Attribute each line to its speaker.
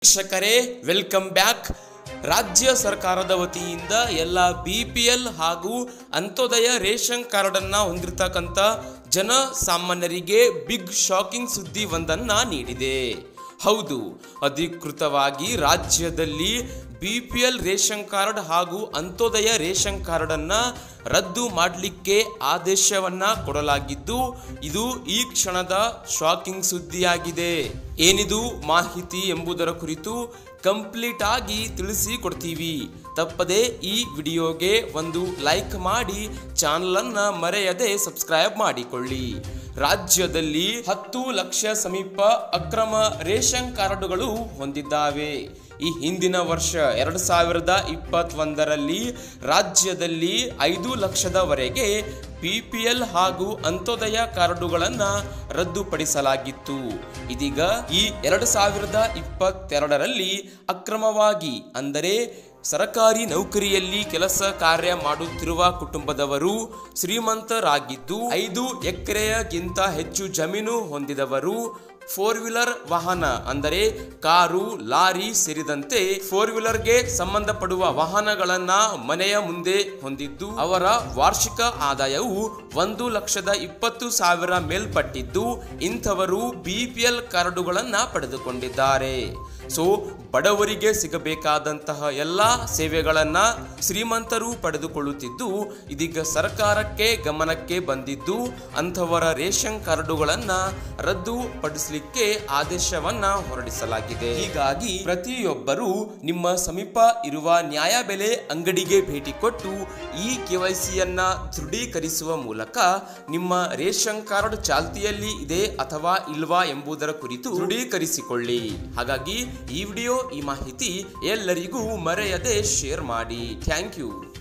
Speaker 1: ವೀಕ್ಷಕರೇ welcome back ರಾಜ್ಯ ಸರ್ಕಾರದ ವತಿಯಿಂದ ಎಲ್ಲ ಬಿ ಪಿ ಎಲ್ ಹಾಗೂ ಅಂತ್ಯೋದಯ ರೇಷನ್ ಕಾರ್ಡನ್ನು ಹೊಂದಿರತಕ್ಕಂಥ ಜನ ಸಾಮಾನ್ಯರಿಗೆ ಬಿಗ್ ಶಾಕಿಂಗ್ ಸುದ್ದಿ ಒಂದನ್ನು ನೀಡಿದೆ ಹೌದು ಅಧಿಕೃತವಾಗಿ ರಾಜ್ಯದಲ್ಲಿ B P L ration card ಹಾಗೂ ಅಂತ್ಯೋದಯ ರೇಷನ್ ಕಾರ್ಡನ್ನು ರದ್ದು ಮಾಡಲಿಕ್ಕೆ ಆದೇಶವನ್ನ ಕೊಡಲಾಗಿದ್ದು ಇದು ಈ ಕ್ಷಣದ ಶಾಕಿಂಗ್ ಸುದ್ದಿಯಾಗಿದೆ ಏನಿದು ಮಾಹಿತಿ ಎಂಬುದರ ಕುರಿತು ಕಂಪ್ಲೀಟ್ ಆಗಿ ತಿಳಿಸಿ ಕೊಡ್ತೀವಿ ತಪ್ಪದೆ ಈ ವಿಡಿಯೋಗೆ ಒಂದು ಲೈಕ್ ಮಾಡಿ ಚಾನಲನ್ನ ಮರೆಯದೆ ಸಬ್ಸ್ಕ್ರೈಬ್ ಮಾಡಿಕೊಳ್ಳಿ ರಾಜ್ಯದಲ್ಲಿ ಹತ್ತು ಲಕ್ಷ ಸಮೀಪ ಅಕ್ರಮ ರೇಷನ್ ಕಾರ್ಡುಗಳು ಹೊಂದಿದ್ದಾವೆ ಈ ಹಿಂದಿನ ವರ್ಷ ಎರಡು ಸಾವಿರದ ಇಪ್ಪತ್ತೊಂದರಲ್ಲಿ ರಾಜ್ಯದಲ್ಲಿ ಐದು ಲಕ್ಷದವರೆಗೆ ಬಿ ಪಿ ಎಲ್ ಹಾಗೂ ಅಂತ್ಯೋದಯ ಕಾರ್ಡುಗಳನ್ನು ರದ್ದುಪಡಿಸಲಾಗಿತ್ತು ಇದೀಗ ಈ ಎರಡು ಸಾವಿರದ ಇಪ್ಪತ್ತೆರಡರಲ್ಲಿ ಅಕ್ರಮವಾಗಿ ಅಂದರೆ ಸರಕಾರಿ ನೌಕರಿಯಲ್ಲಿ ಕೆಲಸ ಕಾರ್ಯ ಮಾಡುತ್ತಿರುವ ಕುಟುಂಬದವರು ಶ್ರೀಮಂತರಾಗಿದ್ದು ಐದು ಎಕರೆಯಗಿಂತ ಹೆಚ್ಚು ಜಮೀನು ಹೊಂದಿದವರು ಫೋರ್ ವೀಲರ್ ವಾಹನ ಅಂದರೆ ಕಾರು ಲಾರಿ ಸೇರಿದಂತೆ ಫೋರ್ ವೀಲರ್ಗೆ ಸಂಬಂಧಪಡುವ ವಾಹನಗಳನ್ನ ಮನೆಯ ಮುಂದೆ ಹೊಂದಿದ್ದು ಅವರ ವಾರ್ಷಿಕ ಆದಾಯವು ಒಂದು ಲಕ್ಷದ ಇಪ್ಪತ್ತು ಸಾವಿರ ಮೇಲ್ಪಟ್ಟಿದ್ದು ಇಂಥವರು ಬಿಪಿಎಲ್ ಕಾರ್ಡುಗಳನ್ನ ಪಡೆದುಕೊಂಡಿದ್ದಾರೆ ಸೊ ಬಡವರಿಗೆ ಸಿಗಬೇಕಾದಂತಹ ಎಲ್ಲ ಸೇವೆಗಳನ್ನ ಶ್ರೀಮಂತರು ಪಡೆದುಕೊಳ್ಳುತ್ತಿದ್ದು ಇದೀಗ ಸರ್ಕಾರಕ್ಕೆ ಗಮನಕ್ಕೆ ಬಂದಿದ್ದು ಅಂಥವರ ರೇಷನ್ ಕಾರ್ಡುಗಳನ್ನ ರದ್ದುಪಡಿಸಲಿಕ್ಕೆ ಆದೇಶವನ್ನ ಹೊರಡಿಸಲಾಗಿದೆ ಹೀಗಾಗಿ ಪ್ರತಿಯೊಬ್ಬರು ನಿಮ್ಮ ಸಮೀಪ ಇರುವ ನ್ಯಾಯಬೆಲೆ ಅಂಗಡಿಗೆ ಭೇಟಿ ಕೊಟ್ಟು ಈ ಕೆವೈಸಿಯನ್ನ ದೃಢೀಕರಿಸುವ ಮೂಲಕ ನಿಮ್ಮ ರೇಷನ್ ಕಾರ್ಡ್ ಚಾಲ್ತಿಯಲ್ಲಿ ಇದೆ ಅಥವಾ ಇಲ್ವಾ ಎಂಬುದರ ಕುರಿತು ದೃಢೀಕರಿಸಿಕೊಳ್ಳಿ ಹಾಗಾಗಿ ಈ ವಿಡಿಯೋ ಈ ಮಾಹಿತಿ ಎಲ್ಲರಿಗೂ ಮರೆಯದೆ ಶೇರ್ ಮಾಡಿ ಥ್ಯಾಂಕ್ ಯು